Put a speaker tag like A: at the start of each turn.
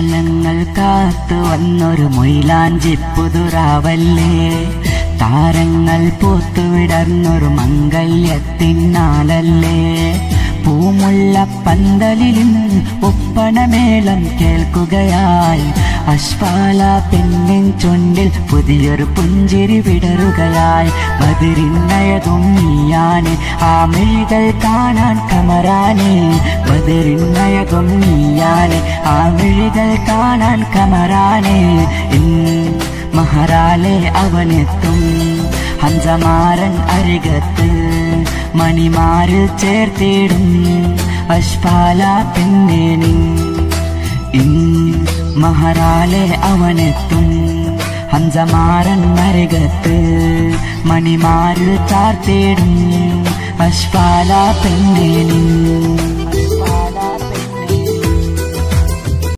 A: കാലങ്ങൾ കാത്തു വന്നൊരു മൊയിലാഞ്ചി പുതുറാവല്ലേ താരങ്ങൾ പൂത്തുവിടർന്നൊരു മംഗല്യത്തിനാലല്ലേ പൂമുള്ള പന്തലിലും ഒപ്പണമേളം കേൾക്കുകയായി അശ്വാല പെണ്ണിൻ ചുണ്ടിൽ പുതിയൊരു പുഞ്ചിരി വിടരുകയായി ബദിരിന്നയതും നീയാനെ ആ മിഴികൾ കാണാൻ കമറാനെ ബദിരിന്നയതും നീയാനെ ആ മിഴികൾ കാണാൻ കമറാനെ ഇൻ മഹറാലെ അവനെത്തും ഹംസമാരൻ അരികത്ത് മണിമാരിൽ ചേർത്തിടും അശ്പാല പെണ്ണേനിൻ ഇൻ മഹറാലെ അവനെത്തും ഹംസമാരൻ അരികത്ത് മണിമാരിൽ ചാർത്തിടും അശ്പാല പെണ്ണേനിൻ